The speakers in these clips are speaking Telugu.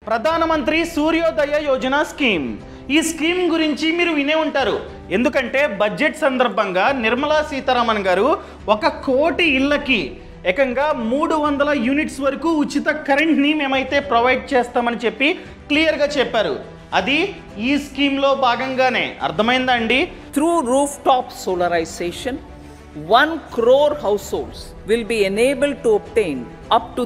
ప్రధానమంత్రి సూర్యోదయ యోజన స్కీమ్ ఈ స్కీమ్ గురించి మీరు వినే ఉంటారు ఎందుకంటే బడ్జెట్ సందర్భంగా నిర్మలా సీతారామన్ గారు ఒక కోటి ఇళ్ళకి ఏకంగా మూడు వందల యూనిట్స్ వరకు ఉచిత కరెంట్ని మేమైతే ప్రొవైడ్ చేస్తామని చెప్పి క్లియర్గా చెప్పారు అది ఈ స్కీమ్లో భాగంగానే అర్థమైందా అండి Through rooftop solarization, 1 crore households will be enabled to obtain up to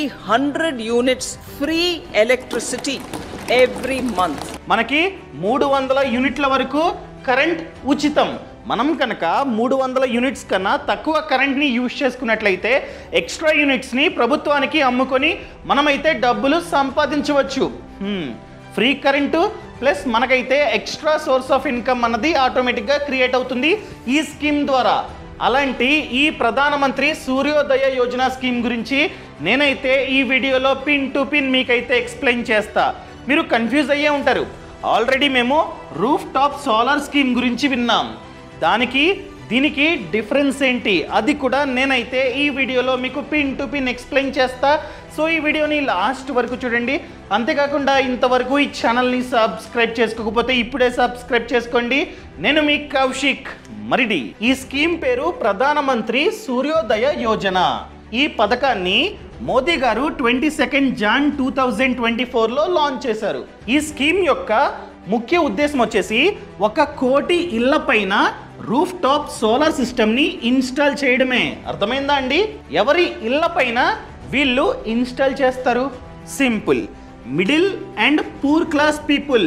300 units free electricity every month. మనకి మూడు వందల యూనిట్ల వరకు కరెంట్ ఉచితం మనం కనుక మూడు వందల యూనిట్స్ కన్నా తక్కువ కరెంట్ని యూజ్ చేసుకున్నట్లయితే ఎక్స్ట్రా యూనిట్స్ని ప్రభుత్వానికి అమ్ముకొని మనమైతే డబ్బులు సంపాదించవచ్చు హ్మ్. ఫ్రీ కరెంటు ప్లస్ మనకైతే ఎక్స్ట్రా సోర్స్ ఆఫ్ ఇన్కమ్ అన్నది ఆటోమేటిక్గా క్రియేట్ అవుతుంది ఈ స్కీమ్ ద్వారా అలాంటి ఈ ప్రధానమంత్రి సూర్యోదయ యోజన స్కీమ్ గురించి నేనైతే ఈ వీడియోలో పిన్ టు పిన్ మీకైతే ఎక్స్ప్లెయిన్ చేస్తా మీరు కన్ఫ్యూజ్ అయ్యే ఉంటారు ఆల్రెడీ మేము రూఫ్ టాప్ సోలార్ స్కీమ్ గురించి విన్నాం దానికి దీనికి డిఫరెన్స్ ఏంటి అది కూడా నేనైతే ఈ వీడియోలో మీకు pin to pin explain so సో ఈ వీడియోని లాస్ట్ వరకు చూడండి అంతేకాకుండా ఇంతవరకు ఈ ఛానల్ని సబ్స్క్రైబ్ చేసుకోకపోతే ఇప్పుడే సబ్స్క్రైబ్ చేసుకోండి నేను మీ కౌశిక్ మరిడి ఈ స్కీమ్ పేరు ప్రధానమంత్రి సూర్యోదయ యోజన ఈ పథకాన్ని Modi garu twenty second Jan two thousand twenty ఫోర్లో లాంచ్ చేశారు ఈ స్కీమ్ యొక్క ముఖ్య ఉద్దేశం వచ్చేసి ఒక కోటి ఇళ్ల పైన రూఫ్ టాప్ సోలార్ సిస్టమ్ని ఇన్స్టాల్ చేయడమే అర్థమైందా అండి ఎవరి ఇళ్ల పైన వీళ్ళు ఇన్స్టాల్ చేస్తారు simple middle and poor class people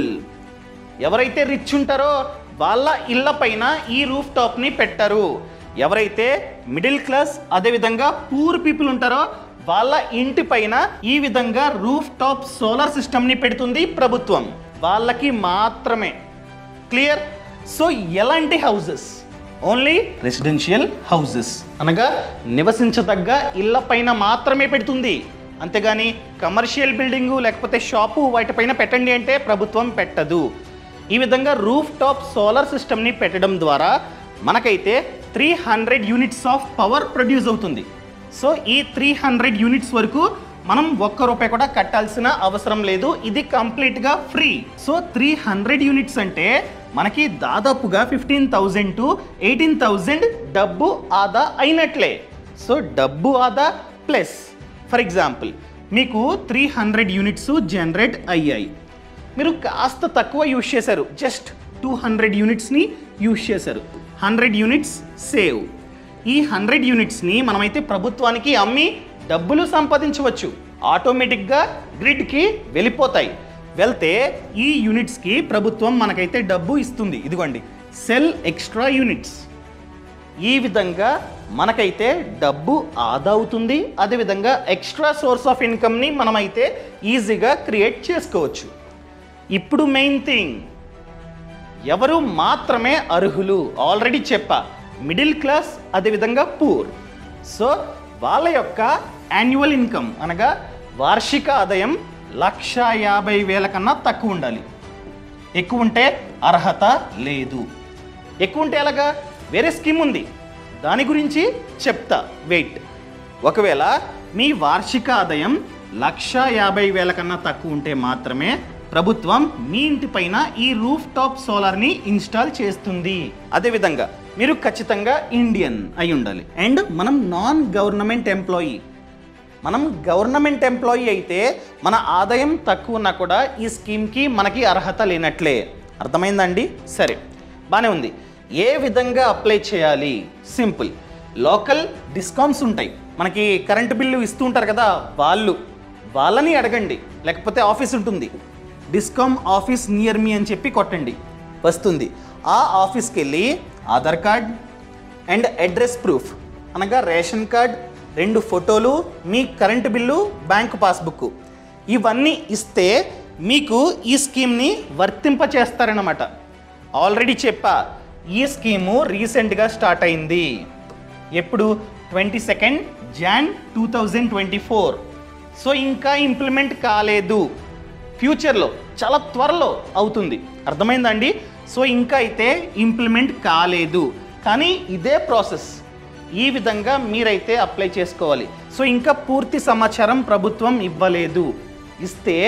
ఎవరైతే రిచ్ ఉంటారో వాళ్ళ ఇళ్ల పైన ఈ రూఫ్ టాప్ని పెట్టరు ఎవరైతే మిడిల్ క్లాస్ అదేవిధంగా పూర్ పీపుల్ ఉంటారో వాళ్ళ ఇంటి పైన ఈ విధంగా రూఫ్ టాప్ సోలార్ సిస్టమ్ని పెడుతుంది ప్రభుత్వం వాళ్ళకి మాత్రమే క్లియర్ సో ఎలాంటి హౌసెస్ ఓన్లీ రెసిడెన్షియల్ హౌసెస్ అనగా నివసించదగ్గ ఇళ్ల పైన మాత్రమే పెడుతుంది అంతేగాని కమర్షియల్ బిల్డింగు లేకపోతే షాపు వాటిపైన పెట్టండి అంటే ప్రభుత్వం పెట్టదు ఈ విధంగా రూఫ్ టాప్ సోలార్ సిస్టమ్ని పెట్టడం ద్వారా మనకైతే three hundred units of power produce అవుతుంది సో ఈ త్రీ హండ్రెడ్ యూనిట్స్ వరకు మనం ఒక్క రూపాయి కూడా కట్టాల్సిన అవసరం లేదు ఇది కంప్లీట్గా free so three hundred units అంటే మనకి దాదాపుగా fifteen thousand to eighteen thousand డబ్బు ఆదా అయినట్లే సో డబ్బు ఆదా ప్లస్ ఫర్ ఎగ్జాంపుల్ మీకు త్రీ హండ్రెడ్ యూనిట్స్ జనరేట్ అయ్యాయి మీరు కాస్త తక్కువ యూజ్ చేశారు జస్ట్ టూ హండ్రెడ్ యూనిట్స్ని యూజ్ చేశారు హండ్రెడ్ యూనిట్స్ సేవ్ ఈ హండ్రెడ్ యూనిట్స్ని మనమైతే ప్రభుత్వానికి అమ్మి డబ్బులు సంపాదించవచ్చు ఆటోమేటిక్గా గ్రిడ్కి వెళ్ళిపోతాయి వెళ్తే ఈ యూనిట్స్కి ప్రభుత్వం మనకైతే డబ్బు ఇస్తుంది ఇదిగోండి సెల్ ఎక్స్ట్రా యూనిట్స్ ఈ విధంగా మనకైతే డబ్బు ఆదా అవుతుంది అదేవిధంగా ఎక్స్ట్రా సోర్స్ ఆఫ్ ఇన్కమ్ని మనమైతే ఈజీగా క్రియేట్ చేసుకోవచ్చు ఇప్పుడు మెయిన్ థింగ్ ఎవరు మాత్రమే అర్హులు ఆల్రెడీ చెప్పా మిడిల్ క్లాస్ అదేవిధంగా పూర్ సో వాళ్ళ యొక్క యాన్యువల్ ఇన్కమ్ అనగా వార్షిక ఆదాయం లక్ష యాభై వేల కన్నా తక్కువ ఉండాలి ఎక్కువ ఉంటే అర్హత లేదు ఎక్కువ ఉంటే ఎలాగా వేరే స్కీమ్ ఉంది దాని గురించి చెప్తా వెయిట్ ఒకవేళ మీ వార్షిక ఆదాయం లక్ష యాభై వేల కన్నా తక్కువ ఉంటే మాత్రమే ప్రభుత్వం మీ ఇంటి పైన ఈ రూఫ్ టాప్ సోలార్ని ఇన్స్టాల్ చేస్తుంది అదేవిధంగా మీరు ఖచ్చితంగా ఇండియన్ అయి ఉండాలి అండ్ మనం నాన్ గవర్నమెంట్ ఎంప్లాయీ మనం గవర్నమెంట్ ఎంప్లాయీ అయితే మన ఆదాయం తక్కువ ఉన్నా కూడా ఈ స్కీమ్కి మనకి అర్హత లేనట్లే అర్థమైందండి సరే బాగానే ఉంది ఏ విధంగా అప్లై చేయాలి సింపుల్ లోకల్ డిస్కౌంట్స్ ఉంటాయి మనకి కరెంటు బిల్లు ఇస్తూ ఉంటారు కదా వాళ్ళు వాళ్ళని అడగండి లేకపోతే ఆఫీస్ ఉంటుంది డిస్కామ్ ఆఫీస్ నియర్ మీ అని చెప్పి కొట్టండి వస్తుంది ఆ ఆఫీస్కి వెళ్ళి Aadhaar card and address proof అనగా రేషన్ కార్డ్ రెండు ఫోటోలు మీ కరెంటు బిల్లు బ్యాంక్ పాస్బుక్ ఇవన్నీ ఇస్తే మీకు ఈ స్కీమ్ని వర్తింప చేస్తారనమాట ఆల్రెడీ చెప్పా ఈ స్కీము రీసెంట్గా స్టార్ట్ అయింది ఎప్పుడు twenty second Jan two thousand twenty four so ఇంకా ఇంప్లిమెంట్ కాలేదు ఫ్యూచర్లో చాలా త్వరలో అవుతుంది అర్థమైందండి సో ఇంకా అయితే ఇంప్లిమెంట్ కాలేదు కానీ ఇదే ప్రాసెస్ ఈ విధంగా మీరైతే అప్లై చేసుకోవాలి సో ఇంకా పూర్తి సమాచారం ప్రభుత్వం ఇవ్వలేదు ఇస్తే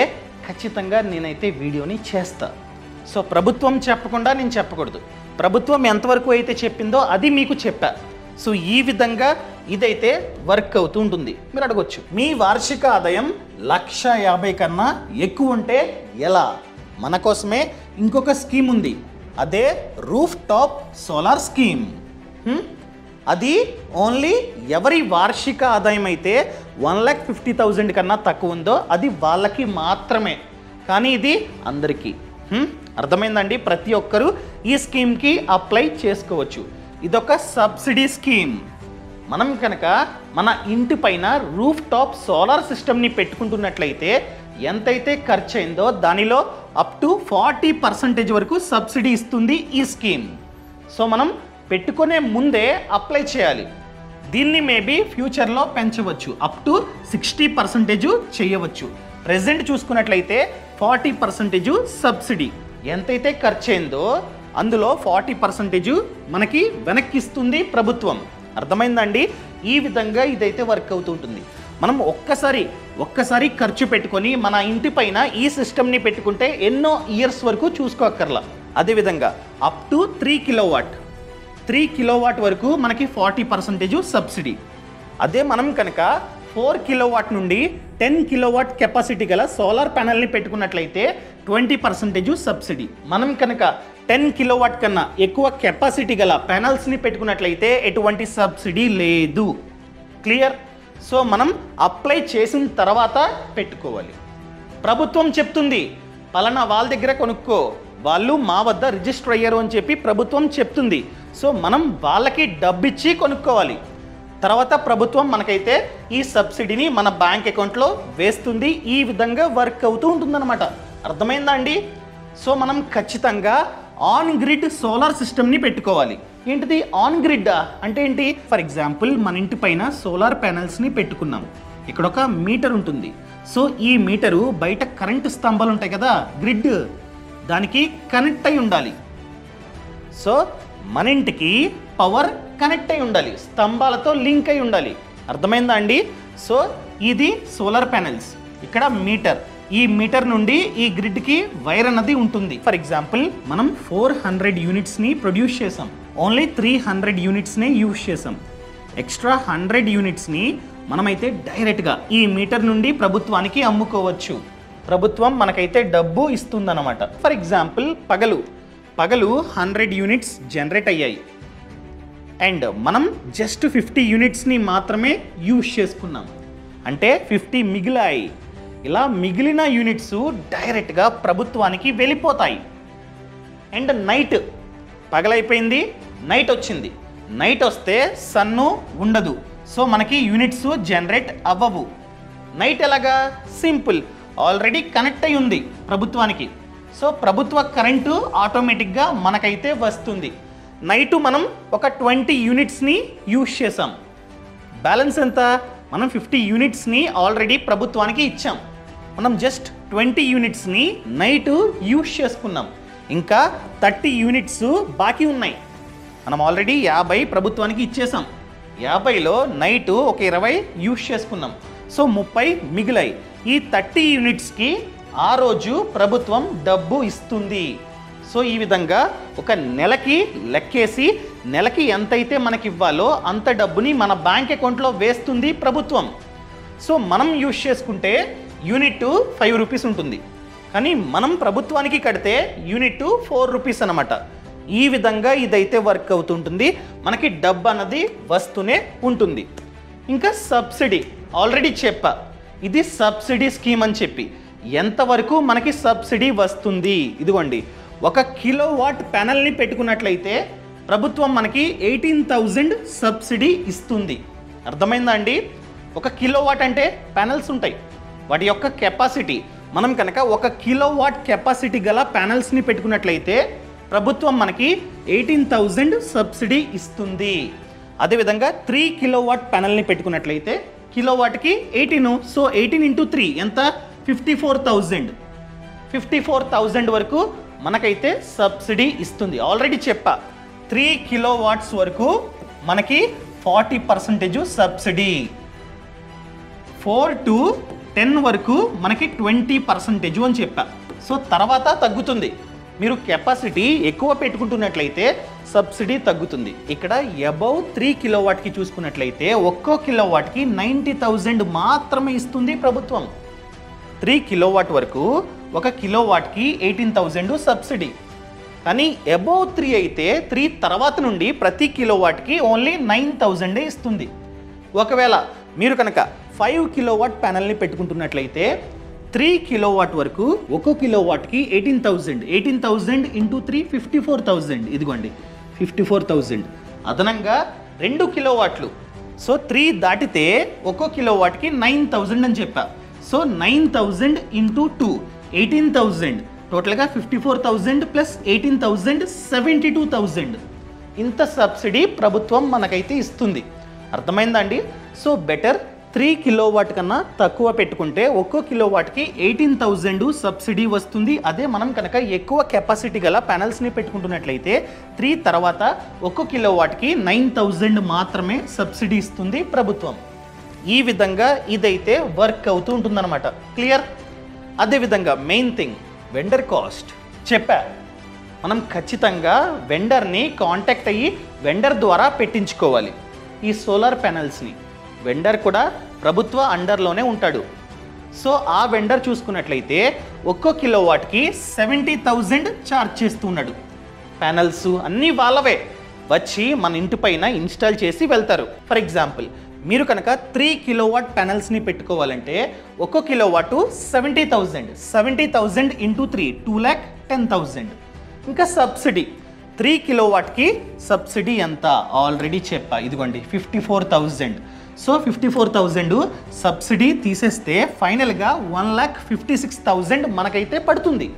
ఖచ్చితంగా నేనైతే వీడియోని చేస్తా సో ప్రభుత్వం చెప్పకుండా నేను చెప్పకూడదు ప్రభుత్వం ఎంతవరకు అయితే చెప్పిందో అది మీకు చెప్పా సో ఈ విధంగా ఇదైతే వర్క్ అవుతూ ఉంటుంది మీరు అడగొచ్చు మీ వార్షిక ఆదాయం లక్ష యాభై కన్నా ఎక్కువ ఉంటే ఎలా మన కోసమే ఇంకొక స్కీమ్ ఉంది అదే రూఫ్ టాప్ సోలార్ స్కీమ్ హ్మ్? అది ఓన్లీ ఎవరి వార్షిక ఆదాయం అయితే వన్ ల్యాక్ ఫిఫ్టీ థౌజండ్ కన్నా తక్కువ ఉందో అది వాళ్ళకి మాత్రమే కానీ ఇది అందరికీ హ్మ్? అర్థమైందండి ప్రతి ఒక్కరూ ఈ స్కీమ్కి అప్లై చేసుకోవచ్చు ఇదొక సబ్సిడీ స్కీమ్ మనం కనుక మన ఇంటి పైన రూఫ్ టాప్ సోలార్ సిస్టమ్ని పెట్టుకుంటున్నట్లయితే ఎంతైతే ఖర్చు అయిందో దానిలో అప్ టు ఫార్టీ పర్సెంటేజ్ వరకు సబ్సిడీ ఇస్తుంది ఈ స్కీమ్ సో మనం పెట్టుకునే ముందే అప్లై చేయాలి దీన్ని మేబీ ఫ్యూచర్లో పెంచవచ్చు అప్ టు సిక్స్టీ పర్సెంటేజ్ చేయవచ్చు ప్రెసెంట్ చూసుకున్నట్లయితే ఫార్టీ పర్సెంటేజ్ సబ్సిడీ ఎంతైతే ఖర్చు అయిందో అందులో ఫార్టీ పర్సెంటేజ్ మనకి వెనక్కిస్తుంది ప్రభుత్వం అర్థమైందండి ఈ విధంగా ఇదైతే వర్క్ అవుతుంటుంది మనం ఒక్కసారి ఒక్కసారి ఖర్చు పెట్టుకొని మన ఇంటి పైన ఈ సిస్టమ్ని పెట్టుకుంటే ఎన్నో ఇయర్స్ వరకు చూసుకోక్కర్లా అదేవిధంగా up to three kilo watt three kilowatt వరకు మనకి ఫార్టీ పర్సెంటేజ్ సబ్సిడీ అదే మనం కనుక ఫోర్ కిలోవాట్ నుండి టెన్ కిలోవాట్ కెపాసిటీ గల సోలార్ ప్యానల్ని పెట్టుకున్నట్లయితే ట్వంటీ పర్సెంటేజ్ సబ్సిడీ మనం కనుక టెన్ కిలోవాట్ కన్నా ఎక్కువ కెపాసిటీ గల ప్యానల్స్ని పెట్టుకున్నట్లయితే ఎటువంటి సబ్సిడీ లేదు క్లియర్ సో మనం అప్లై చేసిన తర్వాత పెట్టుకోవాలి ప్రభుత్వం చెప్తుంది పలానా వాళ్ళ దగ్గర కొనుక్కో వాళ్ళు మా వద్ద రిజిస్టర్ అయ్యారు అని చెప్పి ప్రభుత్వం చెప్తుంది సో మనం వాళ్ళకి డబ్బిచ్చి కొనుక్కోవాలి తర్వాత ప్రభుత్వం మనకైతే ఈ సబ్సిడీని మన బ్యాంక్ అకౌంట్లో వేస్తుంది ఈ విధంగా వర్క్ అవుతూ ఉంటుందన్నమాట అర్థమైందా అండి సో మనం ఖచ్చితంగా ఆన్ గ్రిడ్ సోలార్ సిస్టమ్ని పెట్టుకోవాలి ఏంటిది ఆన్ గ్రిడ్ అంటే ఏంటి ఫర్ ఎగ్జాంపుల్ మన ఇంటి పైన సోలార్ ప్యానెల్స్ని పెట్టుకున్నాం ఇక్కడ ఒక మీటర్ ఉంటుంది సో ఈ మీటరు బయట కరెంటు స్తంభాలు ఉంటాయి కదా గ్రిడ్ దానికి కనెక్ట్ అయి ఉండాలి సో మన ఇంటికి పవర్ కనెక్ట్ అయి ఉండాలి స్తంభాలతో లింక్ అయి ఉండాలి అర్థమైందా అండి సో ఇది సోలార్ ప్యానెల్స్ ఇక్కడ మీటర్ ఈ మీటర్ నుండి ఈ గ్రిడ్కి వైర్ అన్నది ఉంటుంది ఫర్ ఎగ్జాంపుల్ మనం ఫోర్ హండ్రెడ్ యూనిట్స్ని ప్రొడ్యూస్ చేసాం ఓన్లీ త్రీ హండ్రెడ్ యూనిట్స్నే యూజ్ చేసాం ఎక్స్ట్రా హండ్రెడ్ యూనిట్స్ని మనమైతే డైరెక్ట్గా ఈ మీటర్ నుండి ప్రభుత్వానికి అమ్ముకోవచ్చు ప్రభుత్వం మనకైతే డబ్బు ఇస్తుందన్నమాట ఫర్ ఎగ్జాంపుల్ పగలు పగలు హండ్రెడ్ యూనిట్స్ జనరేట్ అయ్యాయి అండ్ మనం జస్ట్ ఫిఫ్టీ యూనిట్స్ని మాత్రమే యూజ్ చేసుకున్నాం అంటే ఫిఫ్టీ మిగిలాయి ఇలా మిగిలిన యూనిట్స్ డైరెక్ట్గా ప్రభుత్వానికి వెళ్ళిపోతాయి అండ్ నైట్ పగలైపోయింది నైట్ వచ్చింది నైట్ వస్తే సన్ను ఉండదు సో మనకి యూనిట్స్ జనరేట్ అవ్వవు నైట్ ఎలాగా సింపుల్ ఆల్రెడీ కనెక్ట్ అయి ఉంది ప్రభుత్వానికి సో ప్రభుత్వ కరెంటు ఆటోమేటిక్గా మనకైతే వస్తుంది నైట్ మనం ఒక ట్వంటీ యూనిట్స్ని యూజ్ చేసాం బ్యాలెన్స్ ఎంత మనం ఫిఫ్టీ యూనిట్స్ని ఆల్రెడీ ప్రభుత్వానికి ఇచ్చాం మనం జస్ట్ ట్వంటీ యూనిట్స్ని నైట్ యూజ్ చేసుకున్నాం ఇంకా థర్టీ యూనిట్స్ బాకీ ఉన్నాయి మనం ఆల్రెడీ యాభై ప్రభుత్వానికి ఇచ్చేసాం యాభైలో నైట్ ఒక ఇరవై యూజ్ చేసుకున్నాం సో ముప్పై మిగిలాయి ఈ థర్టీ యూనిట్స్కి ఆ రోజు ప్రభుత్వం డబ్బు ఇస్తుంది సో ఈ విధంగా ఒక నెలకి లెక్కేసి నెలకి ఎంతైతే మనకి ఇవ్వాలో అంత డబ్బుని మన బ్యాంక్ అకౌంట్లో వేస్తుంది ప్రభుత్వం సో మనం యూజ్ చేసుకుంటే యూనిట్ ఫైవ్ రూపీస్ ఉంటుంది కానీ మనం ప్రభుత్వానికి కడితే యూనిట్ ఫోర్ రూపీస్ అనమాట ఈ విధంగా ఇదైతే వర్క్ అవుతుంటుంది మనకి డబ్బు అన్నది వస్తూనే ఉంటుంది ఇంకా సబ్సిడీ ఆల్రెడీ చెప్పా ఇది సబ్సిడీ స్కీమ్ అని చెప్పి ఎంతవరకు మనకి సబ్సిడీ వస్తుంది ఇదిగోండి ఒక కిలో వాట్ ప్యానల్ని పెట్టుకున్నట్లయితే ప్రభుత్వం మనకి ఎయిటీన్ థౌజండ్ సబ్సిడీ ఇస్తుంది అర్థమైందా అండి ఒక కిలో వాట్ అంటే ప్యానల్స్ ఉంటాయి వాటి యొక్క కెపాసిటీ మనం కనుక ఒక కిలో వాట్ కెపాసిటీ గల ప్యానల్స్ని పెట్టుకున్నట్లయితే ప్రభుత్వం మనకి ఎయిటీన్ థౌజండ్ సబ్సిడీ ఇస్తుంది అదేవిధంగా త్రీ కిలో వాట్ ప్యానల్ని పెట్టుకున్నట్లయితే కిలో వాట్కి eighteen so eighteen into three ఎంత fifty four thousand fifty four thousand వరకు మనకైతే సబ్సిడీ ఇస్తుంది ఆల్రెడీ చెప్పా త్రీ కిలో వాట్స్ వరకు మనకి forty percentage subsidy four to ten వరకు మనకి ట్వంటీ పర్సంటేజ్ అని చెప్పా సో తర్వాత తగ్గుతుంది మీరు కెపాసిటీ ఎక్కువ పెట్టుకుంటున్నట్లయితే సబ్సిడీ తగ్గుతుంది ఇక్కడ అబౌవ్ త్రీ కిలో వాట్కి చూసుకున్నట్లయితే ఒక్కో కిలో వాట్కి నైంటీ థౌజండ్ మాత్రమే ఇస్తుంది ప్రభుత్వం త్రీ కిలో వాట్ వరకు ఒక కిలో వాట్కి ఎయిటీన్ థౌజండ్ సబ్సిడీ కానీ అబౌవ్ త్రీ అయితే త్రీ తర్వాత నుండి ప్రతి కిలో వాట్కి ఓన్లీ నైన్ థౌజండే ఇస్తుంది ఒకవేళ మీరు కనుక ఫైవ్ కిలో వాట్ ప్యానల్ని పెట్టుకుంటున్నట్లయితే త్రీ కిలో వాట్ వరకు ఒక్కో కిలో వాట్కి eighteen thousand eighteen thousand into three fifty four thousand ఇదిగోండి ఫిఫ్టీ ఫోర్ థౌజండ్ అదనంగా రెండు కిలో వాట్లు సో త్రీ దాటితే ఒక్కో కిలో వాట్కి నైన్ థౌజండ్ అని చెప్పా so nine thousand into two eighteen thousand టోటల్గా fifty four thousand plus eighteen thousand seventy two thousand ఇంత సబ్సిడీ ప్రభుత్వం మనకైతే ఇస్తుంది అర్థమైందా అండి so better three kilo watt కన్నా తక్కువ పెట్టుకుంటే ఒక్కో కిలో వాట్కి ఎయిటీన్ థౌజండ్ సబ్సిడీ వస్తుంది అదే మనం కనుక ఎక్కువ కెపాసిటీ గల ప్యానల్స్ని పెట్టుకుంటున్నట్లయితే త్రీ తర్వాత ఒక్కో కిలో వాట్కి నైన్ థౌజండ్ మాత్రమే సబ్సిడీ ఇస్తుంది ప్రభుత్వం ఈ విధంగా ఇదైతే వర్క్ అవుతూ ఉంటుందన్నమాట క్లియర్ అదేవిధంగా మెయిన్ థింగ్ వెండర్ కాస్ట్ చెప్పా మనం ఖచ్చితంగా వెండర్ని కాంటాక్ట్ అయ్యి వెండర్ ద్వారా పెట్టించుకోవాలి ఈ సోలార్ ప్యానల్స్ని వెండర్ కూడా ప్రభుత్వ అండర్లోనే ఉంటాడు సో ఆ వెండర్ చూసుకున్నట్లయితే ఒక్కో కిలో వాట్కి సెవెంటీ థౌజండ్ ఛార్జ్ చేస్తున్నాడు ప్యానల్స్ అన్నీ వాళ్ళవే వచ్చి మన ఇంటి పైన ఇన్స్టాల్ చేసి వెళ్తారు ఫర్ ఎగ్జాంపుల్ మీరు కనుక త్రీ కిలో వాట్ ప్యానల్స్ని పెట్టుకోవాలంటే ఒక్కో kilo watt seventy thousand seventy thousand into three two lakh ten thousand ఇంకా సబ్సిడీ త్రీ కిలో వాట్కి సబ్సిడీ ఎంత ఆల్రెడీ చెప్పా ఇదిగోండి fifty four thousand so fifty four thousand subsidy తీసేస్తే ఫైనల్గా one lakh fifty six thousand మనకైతే పడుతుంది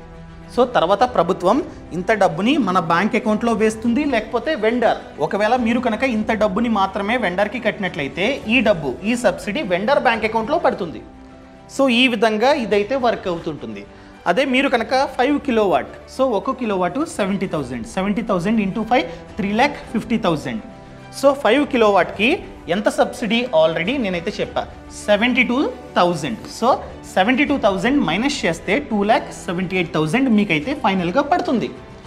సో తర్వాత ప్రభుత్వం ఇంత డబ్బుని మన బ్యాంక్ అకౌంట్లో వేస్తుంది లేకపోతే వెండర్ ఒకవేళ మీరు కనుక ఇంత డబ్బుని మాత్రమే వెండర్కి కట్టినట్లయితే ఈ డబ్బు ఈ సబ్సిడీ వెండర్ బ్యాంక్ అకౌంట్లో పడుతుంది సో ఈ విధంగా ఇదైతే వర్క్ అవుతుంటుంది అదే మీరు కనుక ఫైవ్ కిలో వాట్ సో ఒక kilo watt seventy thousand seventy thousand into five three lakh fifty thousand so five kilo వాట్కి ఎంత సబ్సిడీ ఆల్రెడీ నేనైతే చెప్పా seventy two thousand so seventy two thousand minus చేస్తే two lakh seventy eight thousand మీకైతే ఫైనల్గా పడుతుంది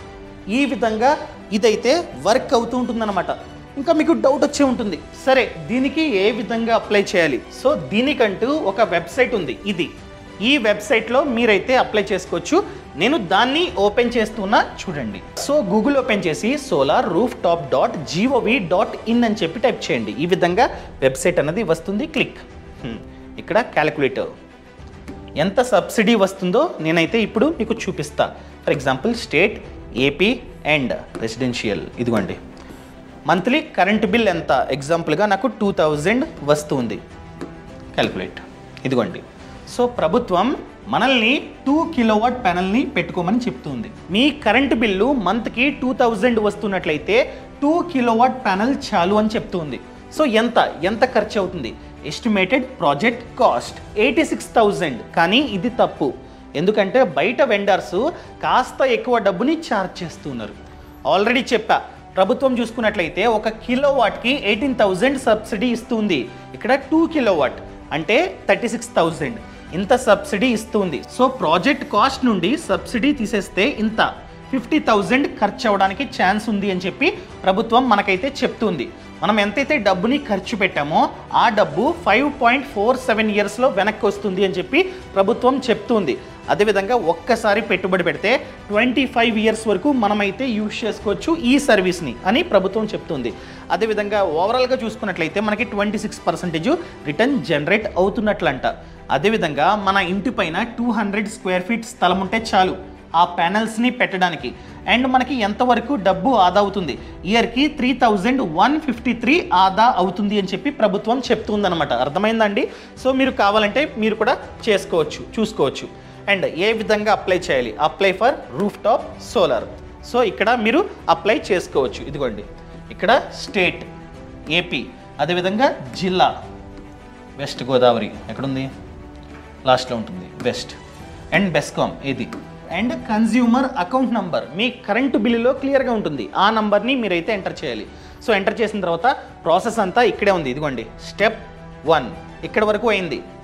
ఈ విధంగా ఇదైతే వర్క్ అవుతూ ఉంటుందన్నమాట ఇంకా మీకు డౌట్ వచ్చే ఉంటుంది సరే దీనికి ఏ విధంగా అప్లై చేయాలి సో దీనికంటూ ఒక వెబ్సైట్ ఉంది ఇది ఈ వెబ్సైట్లో మీరైతే అప్లై చేసుకోవచ్చు నేను దాన్ని ఓపెన్ చేస్తున్నా చూడండి సో గూగుల్ ఓపెన్ చేసి solar roof top dot G O V dot in అని చెప్పి టైప్ చేయండి ఈ విధంగా వెబ్సైట్ అనేది వస్తుంది క్లిక్ హ్మ్. ఇక్కడ క్యాలిక్యులేటర్ ఎంత సబ్సిడీ వస్తుందో నేనైతే ఇప్పుడు మీకు చూపిస్తా for example state AP and residential ఇదిగోండి మంత్లీ కరెంట్ బిల్ ఎంత ఎగ్జాంపుల్గా నాకు టూ థౌజండ్ వస్తుంది క్యాలిక్యులేట్ ఇదిగోండి సో ప్రభుత్వం మనల్ని టూ కిలోవాట్ ప్యానల్ని పెట్టుకోమని చెప్తుంది మీ కరెంట్ బిల్లు మంత్కి టూ థౌజండ్ వస్తున్నట్లయితే టూ కిలోవాట్ ప్యానల్ చాలు అని చెప్తుంది సో ఎంత ఎంత ఖర్చు అవుతుంది estimated project cost eighty six thousand కానీ ఇది తప్పు ఎందుకంటే బయట వెండర్స్ కాస్త ఎక్కువ డబ్బుని ఛార్జ్ చేస్తున్నారు ఆల్రెడీ చెప్పా ప్రభుత్వం చూసుకున్నట్లయితే ఒక కిలో వాట్కి ఎయిటీన్ థౌజండ్ సబ్సిడీ ఇస్తుంది ఇక్కడ టూ కిలో వాట్ అంటే థర్టీ సిక్స్ థౌజండ్ ఇంత సబ్సిడీ ఇస్తుంది సో ప్రాజెక్ట్ కాస్ట్ నుండి సబ్సిడీ తీసేస్తే ఇంత ఫిఫ్టీ థౌజండ్ ఖర్చు అవ్వడానికి ఛాన్స్ ఉంది అని చెప్పి ప్రభుత్వం మనకైతే చెప్తుంది మనం ఎంతైతే డబ్బుని ఖర్చు పెట్టామో ఆ డబ్బు ఫైవ్ పాయింట్ ఫోర్ సెవెన్ ఇయర్స్లో వెనక్కి వస్తుంది అని చెప్పి ప్రభుత్వం చెప్తుంది అదేవిధంగా ఒక్కసారి పెట్టుబడి పెడితే ట్వంటీ ఫైవ్ ఇయర్స్ వరకు మనమైతే యూజ్ చేసుకోవచ్చు ఈ సర్వీస్ని అని ప్రభుత్వం చెప్తుంది అదేవిధంగా ఓవరాల్గా చూసుకున్నట్లయితే మనకి twenty six percentage return generate అవుతున్నట్లంట అదేవిధంగా మన ఇంటి పైన టూ హండ్రెడ్ స్క్వేర్ ఫీట్ స్థలం ఉంటే చాలు ఆ ప్యానల్స్ని పెట్టడానికి అండ్ మనకి ఎంతవరకు డబ్బు ఆదా అవుతుంది ఇయర్కి three thousand one fifty three ఆదా అవుతుంది అని చెప్పి ప్రభుత్వం చెప్తుందనమాట అర్థమైందండి సో మీరు కావాలంటే మీరు కూడా చేసుకోవచ్చు చూసుకోవచ్చు అండ్ ఏ విధంగా అప్లై చేయాలి apply for roof top solar so ఇక్కడ మీరు అప్లై చేసుకోవచ్చు ఇదిగోండి ఇక్కడ స్టేట్ ఏపీ అదేవిధంగా జిల్లా వెస్ట్ గోదావరి ఎక్కడుంది లాస్ట్లో ఉంటుంది బెస్ట్ అండ్ బెస్కామ్ ఇది అండ్ కన్జ్యూమర్ అకౌంట్ నంబర్ మీ కరెంటు బిల్లులో క్లియర్గా ఉంటుంది ఆ నంబర్ని మీరైతే ఎంటర్ చేయాలి సో ఎంటర్ చేసిన తర్వాత ప్రాసెస్ అంతా ఇక్కడే ఉంది ఇదిగోండి స్టెప్ వన్ ఇక్కడ వరకు అయింది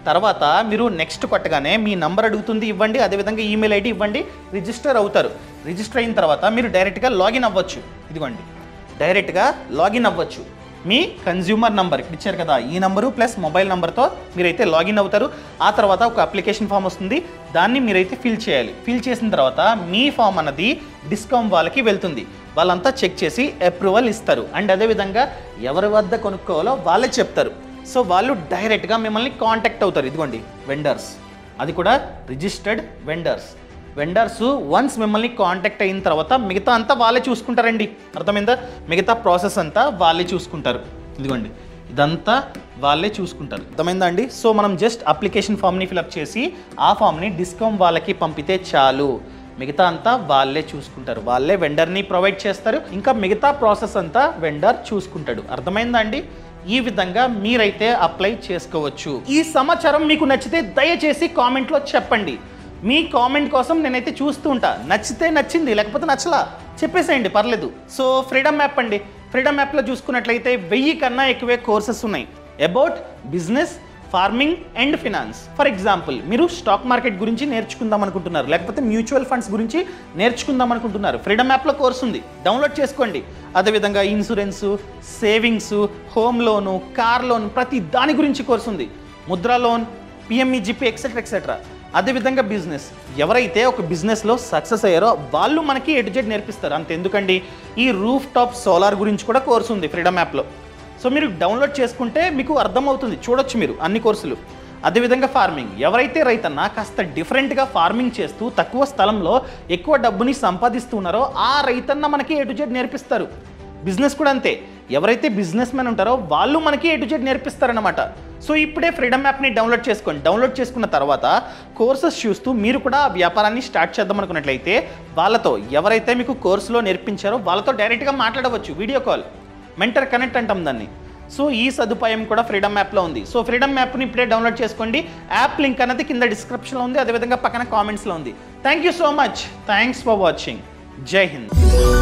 తర్వాత మీరు నెక్స్ట్ కొట్టగానే మీ నంబర్ అడుగుతుంది ఇవ్వండి అదేవిధంగా ఈమెయిల్ ఐడి ఇవ్వండి రిజిస్టర్ అవుతారు రిజిస్టర్ అయిన తర్వాత మీరు డైరెక్ట్గా లాగిన్ అవ్వచ్చు ఇదిగోండి డైరెక్ట్గా లాగిన్ అవ్వచ్చు మీ కన్జ్యూమర్ నంబర్ ఇక్కడ ఇచ్చారు కదా ఈ నంబరు ప్లస్ మొబైల్ నెంబర్తో మీరైతే లాగిన్ అవుతారు ఆ తర్వాత ఒక అప్లికేషన్ ఫామ్ వస్తుంది దాన్ని మీరైతే ఫిల్ చేయాలి ఫిల్ చేసిన తర్వాత మీ ఫామ్ అన్నది డిస్కౌమ్ వాళ్ళకి వెళ్తుంది వాళ్ళంతా చెక్ చేసి అప్రూవల్ ఇస్తారు అండ్ అదేవిధంగా ఎవరి వద్ద కొనుక్కోవాలో వాళ్ళే చెప్తారు సో వాళ్ళు డైరెక్ట్గా మిమ్మల్ని కాంటాక్ట్ అవుతారు ఇదిగోండి వెండర్స్ అది కూడా రిజిస్టర్డ్ వెండర్స్ వెండర్స్ వన్స్ మిమ్మల్ని కాంటాక్ట్ అయిన తర్వాత మిగతా అంతా వాళ్ళే చూసుకుంటారండి అర్థమైందా మిగతా ప్రాసెస్ అంతా వాళ్ళే చూసుకుంటారు ఇదిగోండి ఇదంతా వాళ్ళే చూసుకుంటారు అర్థమైందా అండి సో మనం జస్ట్ అప్లికేషన్ ఫామ్ని ఫిలప్ చేసి ఆ ఫామ్ని డిస్కౌంట్ వాళ్ళకి పంపితే చాలు మిగతా అంతా వాళ్ళే చూసుకుంటారు వాళ్ళే వెండర్ని ప్రొవైడ్ చేస్తారు ఇంకా మిగతా ప్రాసెస్ అంతా వెండర్ చూసుకుంటాడు అర్థమైందా అండి ఈ విధంగా మీరైతే అప్లై చేసుకోవచ్చు ఈ సమాచారం మీకు నచ్చితే దయచేసి కామెంట్లో చెప్పండి మీ కామెంట్ కోసం నేనైతే చూస్తూ ఉంటా నచ్చితే నచ్చింది లేకపోతే నచ్చలా చెప్పేసేయండి పర్లేదు సో ఫ్రీడమ్ యాప్ అండి ఫ్రీడమ్ యాప్లో చూసుకున్నట్లయితే వెయ్యి కన్నా ఎక్కువే కోర్సెస్ ఉన్నాయి about business farming and finance for example మీరు స్టాక్ మార్కెట్ గురించి నేర్చుకుందాం అనుకుంటున్నారు లేకపోతే మ్యూచువల్ ఫండ్స్ గురించి నేర్చుకుందాం అనుకుంటున్నారు ఫ్రీడమ్ యాప్లో కోర్స్ ఉంది డౌన్లోడ్ చేసుకోండి అదేవిధంగా insurance savings home loan car loan ప్రతి దాని గురించి కోర్స్ ఉంది Mudra loan PMEGP etcetera etcetera అదేవిధంగా బిజినెస్ ఎవరైతే ఒక బిజినెస్లో సక్సెస్ అయ్యారో వాళ్ళు మనకి ఎటు జెడ్ నేర్పిస్తారు అంతెందుకండి ఈ రూఫ్ టాప్ సోలార్ గురించి కూడా కోర్స్ ఉంది ఫ్రీడమ్ యాప్లో సో మీరు డౌన్లోడ్ చేసుకుంటే మీకు అర్థమవుతుంది చూడొచ్చు మీరు అన్ని కోర్సులు అదేవిధంగా ఫార్మింగ్ ఎవరైతే రైతన్నా కాస్త డిఫరెంట్గా ఫార్మింగ్ చేస్తూ తక్కువ స్థలంలో ఎక్కువ డబ్బుని సంపాదిస్తున్నారో ఆ రైతన్న మనకి ఎటు జెడ్ నేర్పిస్తారు బిజినెస్ కూడా అంతే ఎవరైతే బిజినెస్ మ్యాన్ ఉంటారో వాళ్ళు మనకి ఎటు జెడ్ నేర్పిస్తారనమాట సో ఇప్పుడే ఫ్రీడమ్ యాప్ని డౌన్లోడ్ చేసుకోండి డౌన్లోడ్ చేసుకున్న తర్వాత కోర్సెస్ చూస్తూ మీరు కూడా ఆ వ్యాపారాన్ని స్టార్ట్ చేద్దాం అనుకున్నట్లయితే వాళ్ళతో ఎవరైతే మీకు కోర్సులో నేర్పించారో వాళ్ళతో డైరెక్ట్గా మాట్లాడవచ్చు వీడియో కాల్ మెంటర్ కనెక్ట్ అంటాం దాన్ని సో ఈ సదుపాయం కూడా ఫ్రీడమ్ యాప్లో ఉంది సో ఫ్రీడమ్ యాప్ని ఇప్పుడే డౌన్లోడ్ చేసుకోండి యాప్ లింక్ అనేది కింద డిస్క్రిప్షన్లో ఉంది అదేవిధంగా పక్కన కామెంట్స్లో ఉంది thank you so much thanks for watching Jai Hind